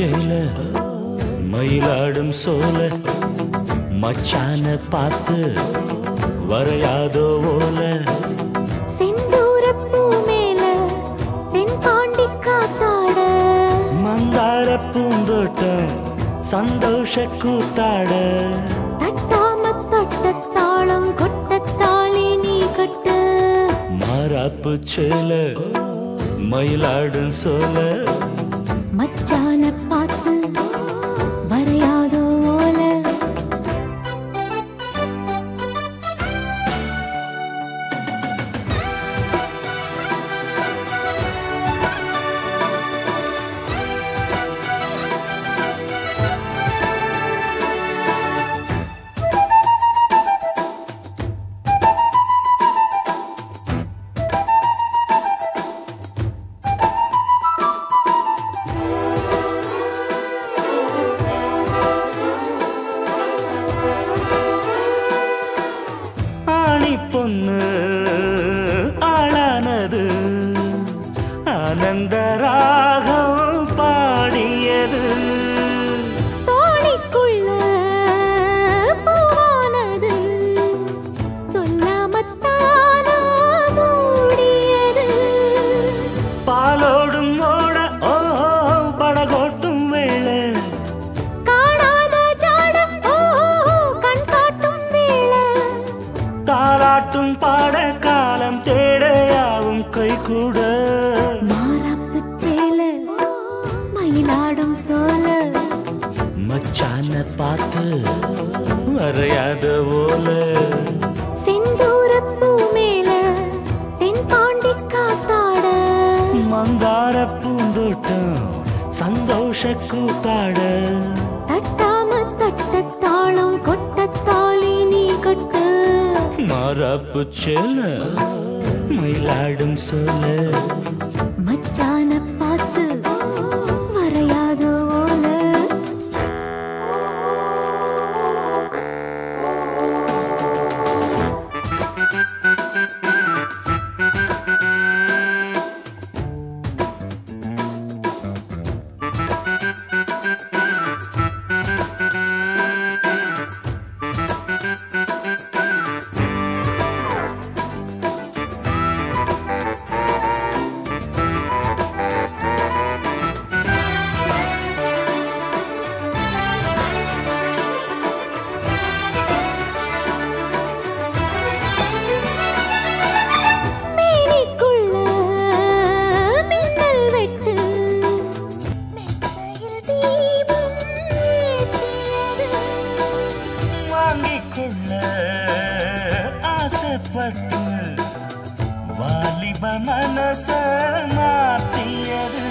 சேல மயிலாடும் சோல மச்சான பார்த்து வரையாதோ ஓல செந்தூரப்பூ மேல தென்பாண்டி காத்தாட மந்தார பூந்தோட்டம் சந்தோஷ கூத்தாட தட்டாம தொட்ட தாளம் கொட்ட தாலி நீ கட்டு மாறாப்பு சேல மயிலாடும் சோல மச்சான பார்த்து வரையாதோ ஓல ஆணி பொண்ணு ஆளானது ஆனந்த ராகம் பாடியது தோணிக்குள்ள பூவானது சொல்லாமத்தானா மூடியது பாலோடும் ஓட ஓ படகோட்டும் வேளை காணாத ஜாடம் ஓ கண் காட்டும் வேளை தாலாட்டும் பாட காலம் தேடையாவும் கை கூட மாறாப்புச் சேல மயிலாடும் சோல மச்சான பார்த்து வரையாத ஓல செந்தூரப்பூ மேல தென்பாண்டி காத்தாட மந்தார பூந்தோட்டம் சந்தோஷ கூத்தாட தட்டாம தட்ட தாளம் கொட்ட தாலி நீ கட்டு மாறாப்பு செல்ல மயிலாடும் சொல்ல மச்சான பார்த்து வரையாதோ ஓல மேனிக்குள்ள மின்னல் வெட்டு மெத்தையில் தீபம் ஏற்றியது வாங்கிக் கொள்ள ஆசைப்பட்டு வாலிப மனச மாத்தியது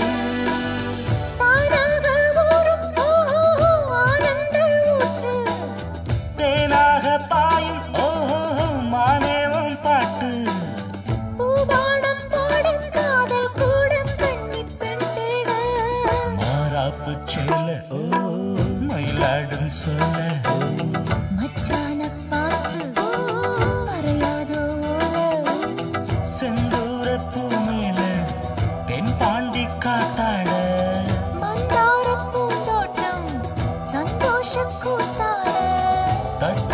தானாக ஊறும் ஓ, ஆனந்த ஊற்று தேனாக பாயும் ஓ மானேவம் பாட்டு பூவாடம் பாடும் காதல் கூட கன்னி பெண் தேட மாறாப்பு செல்ல ஓ மயிலாடும் சொல்ல மச்சான பார்த்து வரையாதோ ஓல செந்தூர பூமியில தென் பாண்டி காத்தாட மந்தார பூந்தோட்டம் சந்தோஷ கூத்தாட தட்ட